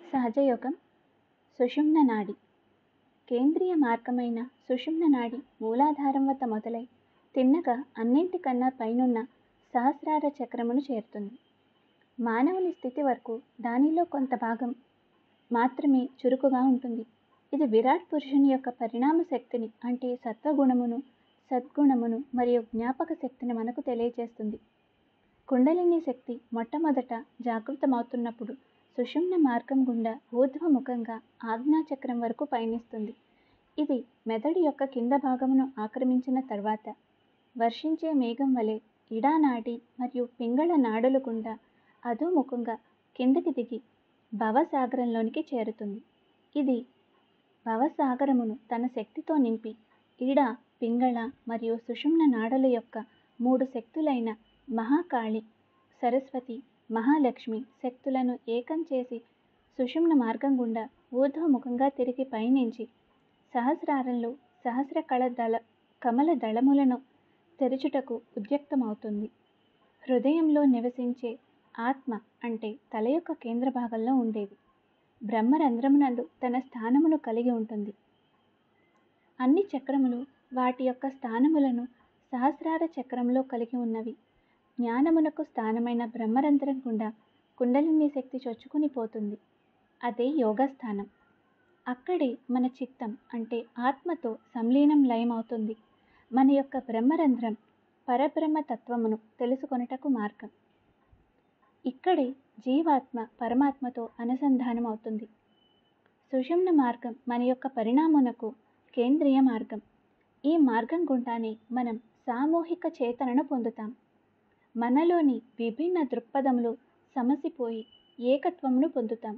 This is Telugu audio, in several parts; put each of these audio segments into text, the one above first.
సహజయోగం సుషుమ్న నాడి కేంద్రీయ మార్గమైన సుషుమ్న నాడి మూలాధారం వద్ద మొదలై తిన్నగా అన్నింటికన్నా పైనున్న సహస్రార చక్రమును చేరుతుంది మానవుని స్థితి వరకు దానిలో కొంత భాగం మాత్రమే చురుకుగా ఉంటుంది ఇది విరాట్ పురుషుని యొక్క పరిణామ శక్తిని అంటే సత్వగుణమును సద్గుణమును మరియు జ్ఞాపక శక్తిని మనకు తెలియజేస్తుంది కుండలిని శక్తి మొట్టమొదట జాగృతమవుతున్నప్పుడు సుషుమ్న మార్గం గుండా ఊర్ధ్వముఖంగా ఆజ్ఞాచక్రం వరకు పయనిస్తుంది ఇది మెదడు యొక్క కింద భాగమును ఆక్రమించిన తర్వాత వర్షించే మేఘం వలె ఇడానాడి మరియు పింగళ నాడుల గుండా అధోముఖంగా కిందకి దిగి భవసాగరంలోనికి చేరుతుంది ఇది భవసాగరమును తన శక్తితో నింపి ఈడ పింగళ మరియు సుషుమ్న నాడుల యొక్క మూడు శక్తులైన మహాకాళి సరస్వతి మహాలక్ష్మి శక్తులను ఏకం చేసి సుషుమ్న మార్గం గుండా ఊర్ధ్వముఖంగా తిరిగి పయనించి సహస్రారంలో సహస్ర కళ దళ కమల దళములను తెరచుటకు ఉద్యుక్తమవుతుంది హృదయంలో నివసించే ఆత్మ అంటే తల యొక్క కేంద్ర భాగంలో ఉండేది బ్రహ్మరంధ్రమునందు తన స్థానమును కలిగి ఉంటుంది అన్ని చక్రములు వాటి యొక్క స్థానములను సహస్రార చక్రంలో కలిగి ఉన్నవి జ్ఞానమునకు స్థానమైన బ్రహ్మరంధ్రం గుండా కుండలిని శక్తి చొచ్చుకుని పోతుంది అదే యోగస్థానం అక్కడే మన చిత్తం అంటే ఆత్మతో సంలీనం లయమవుతుంది మన యొక్క బ్రహ్మరంధ్రం పరబ్రహ్మ తత్వమును తెలుసుకొనుటకు మార్గం ఇక్కడే జీవాత్మ పరమాత్మతో అనుసంధానం అవుతుంది సుషుమ్న మార్గం మన యొక్క పరిణామునకు కేంద్రీయ మార్గం ఈ మార్గం గుండానే మనం సామూహిక చేతనను పొందుతాం మనలోని విభిన్న దృక్పథములు సమసిపోయి ఏకత్వమును పొందుతాం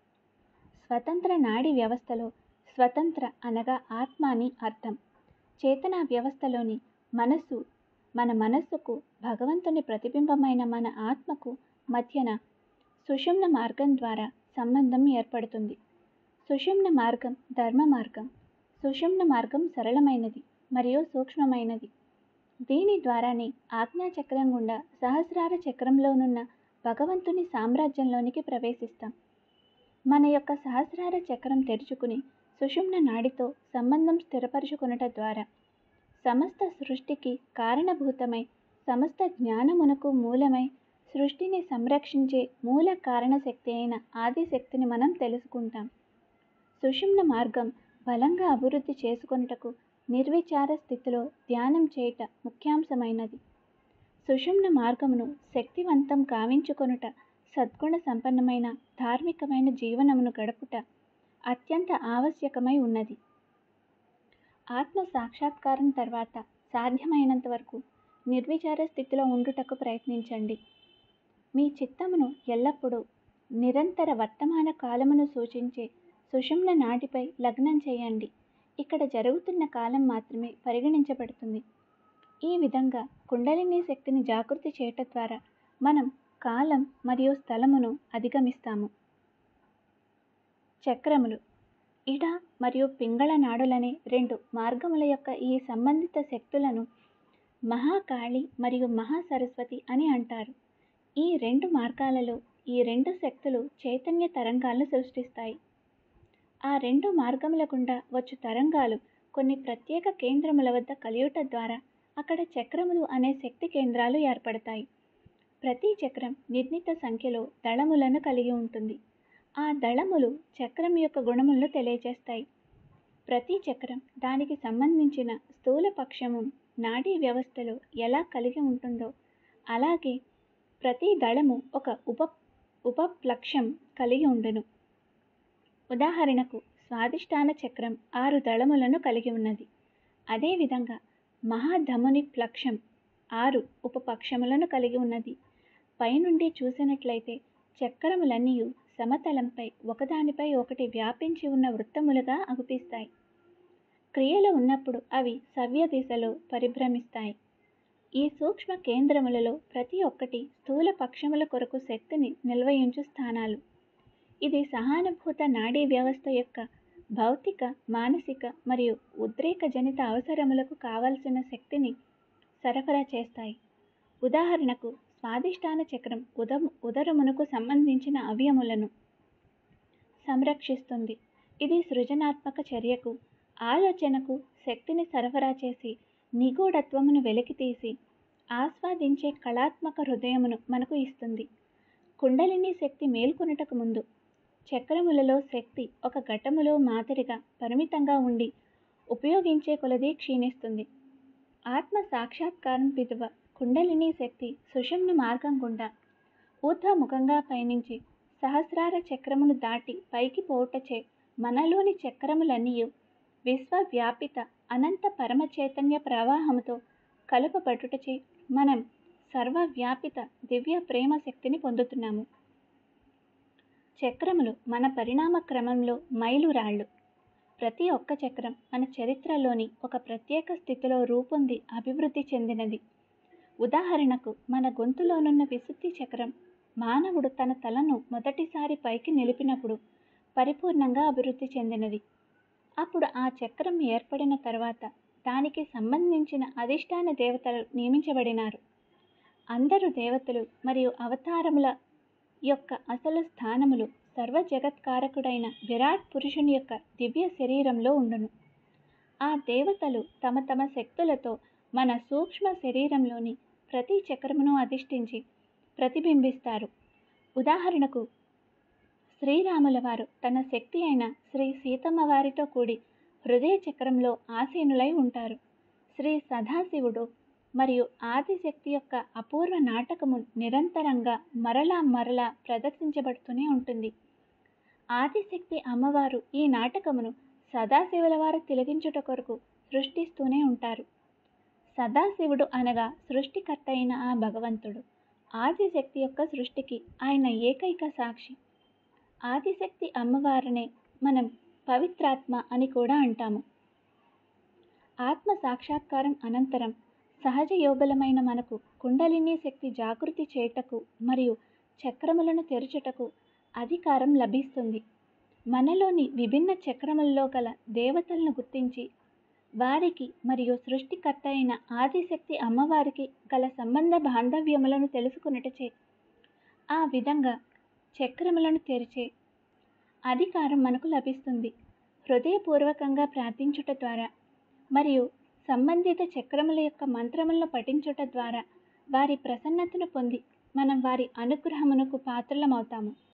స్వతంత్ర నాడి వ్యవస్థలో స్వతంత్ర అనగా ఆత్మ అని అర్థం చేతన వ్యవస్థలోని మనస్సు మన మనస్సుకు భగవంతుని ప్రతిబింబమైన మన ఆత్మకు మధ్యన సుషుమ్న మార్గం ద్వారా సంబంధం ఏర్పడుతుంది సుషుమ్న మార్గం ధర్మ మార్గం సుషుమ్న మార్గం సరళమైనది మరియు సూక్ష్మమైనది దీని ద్వారానే ఆజ్ఞాచక్రం గుండా సహస్రార చక్రంలోనున్న భగవంతుని సామ్రాజ్యంలోనికి ప్రవేశిస్తాం మన యొక్క సహస్రార చక్రం తెరుచుకుని సుషుమ్న నాడితో సంబంధం స్థిరపరుచుకునట ద్వారా సమస్త సృష్టికి కారణభూతమై సమస్త జ్ఞానమునకు మూలమై సృష్టిని సంరక్షించే మూల కారణశక్తి అయిన ఆదిశక్తిని మనం తెలుసుకుంటాం సుషుమ్న మార్గం బలంగా అభివృద్ధి చేసుకొనుటకు నిర్విచార స్థితిలో ధ్యానం చేయుట ముఖ్యాంశమైనది సుషుమ్న మార్గమును శక్తివంతం కావించుకొనుట సద్గుణ సంపన్నమైన ధార్మికమైన జీవనమును గడుపుట అత్యంత ఆవశ్యకమై ఉన్నది ఆత్మ సాక్షాత్కారం తర్వాత సాధ్యమైనంత వరకు నిర్విచార స్థితిలో ఉండుటకు ప్రయత్నించండి మీ చిత్తమును ఎల్లప్పుడూ నిరంతర వర్తమాన కాలమును సూచించే సుషుమ్న నాటిపై లగ్నం చేయండి ఇక్కడ జరుగుతున్న కాలం మాత్రమే పరిగణించబడుతుంది ఈ విధంగా కుండలిని శక్తిని జాగృతి చేయటం ద్వారా మనం కాలం మరియు స్థలమును అధిగమిస్తాము చక్రములు ఇడ మరియు పింగళ నాడులనే రెండు మార్గముల యొక్క ఈ సంబంధిత శక్తులను మహాకాళి మరియు మహాసరస్వతి అని అంటారు ఈ రెండు మార్గాలలో ఈ రెండు శక్తులు చైతన్య తరంగాలను సృష్టిస్తాయి ఆ రెండు మార్గముల గుండా వచ్చు తరంగాలు కొన్ని ప్రత్యేక కేంద్రముల వద్ద కలియుట ద్వారా అక్కడ చక్రములు అనే శక్తి కేంద్రాలు ఏర్పడతాయి ప్రతి చక్రం నిర్ణీత సంఖ్యలో దళములను కలిగి ఉంటుంది ఆ దళములు చక్రం యొక్క గుణములను తెలియజేస్తాయి ప్రతి చక్రం దానికి సంబంధించిన స్థూల పక్షము నాడీ వ్యవస్థలో ఎలా కలిగి ఉంటుందో అలాగే ప్రతి దళము ఒక ఉప ఉపప్లక్ష్యం కలిగి ఉండును ఉదాహరణకు స్వాదిష్టాన చక్రం ఆరు దళములను కలిగి ఉన్నది అదేవిధంగా మహాధముని ప్లక్షం ఆరు ఉపపక్షములను కలిగి ఉన్నది పైనుండి చూసినట్లయితే చక్రములన్నీ సమతలంపై ఒకదానిపై ఒకటి వ్యాపించి ఉన్న వృత్తములుగా అగుపిస్తాయి క్రియలు ఉన్నప్పుడు అవి సవ్య దిశలో పరిభ్రమిస్తాయి ఈ సూక్ష్మ కేంద్రములలో ప్రతి ఒక్కటి స్థూల పక్షముల కొరకు శక్తిని నిల్వయించు స్థానాలు ఇది సహానుభూత నాడీ వ్యవస్థ యొక్క భౌతిక మానసిక మరియు ఉద్రేక జనిత అవసరములకు కావలసిన శక్తిని సరఫరా చేస్తాయి ఉదాహరణకు స్వాదిష్టాన చక్రం ఉదం ఉదరమునకు సంబంధించిన అవయములను సంరక్షిస్తుంది ఇది సృజనాత్మక చర్యకు ఆలోచనకు శక్తిని సరఫరా చేసి నిగూఢత్వమును వెలికితీసి ఆస్వాదించే కళాత్మక హృదయమును మనకు ఇస్తుంది కుండలిని శక్తి మేల్కొనుటకు ముందు చక్రములలో శక్తి ఒక ఘటములో మాదిరిగా పరిమితంగా ఉండి ఉపయోగించే కొలది క్షీణిస్తుంది ఆత్మ సాక్షాత్కారం పిదువ కుండలిని శక్తి సుషుమ్న మార్గం గుండా ఊర్ధ్వముఖంగా పయనించి సహస్రార చక్రమును దాటి పైకి పోవుటచే మనలోని చక్రములన్నీ విశ్వవ్యాపిత అనంత పరమ చైతన్య ప్రవాహముతో కలుపబడుటచే మనం సర్వవ్యాపిత దివ్య ప్రేమ శక్తిని పొందుతున్నాము చక్రములు మన పరిణామ క్రమంలో మైలురాళ్ళు ప్రతి ఒక్క చక్రం మన చరిత్రలోని ఒక ప్రత్యేక స్థితిలో రూపొంది అభివృద్ధి చెందినది ఉదాహరణకు మన గొంతులోనున్న విశుద్ధి చక్రం మానవుడు తన తలను మొదటిసారి పైకి నిలిపినప్పుడు పరిపూర్ణంగా అభివృద్ధి చెందినది అప్పుడు ఆ చక్రం ఏర్పడిన తర్వాత దానికి సంబంధించిన అధిష్టాన దేవతలు నియమించబడినారు అందరు దేవతలు మరియు అవతారముల యొక్క అసలు స్థానములు సర్వ జగత్కారకుడైన విరాట్ పురుషుని యొక్క దివ్య శరీరంలో ఉండును ఆ దేవతలు తమ తమ శక్తులతో మన సూక్ష్మ శరీరంలోని ప్రతి చక్రమును అధిష్ఠించి ప్రతిబింబిస్తారు ఉదాహరణకు శ్రీరాముల వారు తన శక్తి అయిన శ్రీ సీతమ్మ వారితో కూడి హృదయ చక్రంలో ఆసీనులై ఉంటారు శ్రీ సదాశివుడు మరియు ఆదిశక్తి యొక్క అపూర్వ నాటకము నిరంతరంగా మరలా మరలా ప్రదర్శించబడుతూనే ఉంటుంది ఆదిశక్తి అమ్మవారు ఈ నాటకమును సదాశివుల వారు తిలగించుట కొరకు సృష్టిస్తూనే ఉంటారు సదాశివుడు అనగా సృష్టికర్త అయిన ఆ భగవంతుడు ఆదిశక్తి యొక్క సృష్టికి ఆయన ఏకైక సాక్షి ఆదిశక్తి అమ్మవారినే మనం పవిత్రాత్మ అని కూడా అంటాము ఆత్మ సాక్షాత్కారం అనంతరం సహజ యోగులమైన మనకు కుండలిని శక్తి జాగృతి చేయుటకు మరియు చక్రములను తెరుచుటకు అధికారం లభిస్తుంది మనలోని విభిన్న చక్రములలో గల దేవతలను గుర్తించి వారికి మరియు సృష్టికర్త అయిన ఆదిశక్తి అమ్మవారికి గల సంబంధ బాంధవ్యములను తెలుసుకున్నటచే ఆ విధంగా చక్రములను తెరిచే అధికారం మనకు లభిస్తుంది హృదయపూర్వకంగా ప్రార్థించుట ద్వారా మరియు సంబంధిత చక్రముల యొక్క మంత్రములను పఠించుట ద్వారా వారి ప్రసన్నతను పొంది మనం వారి అనుగ్రహమునకు పాత్రలమవుతాము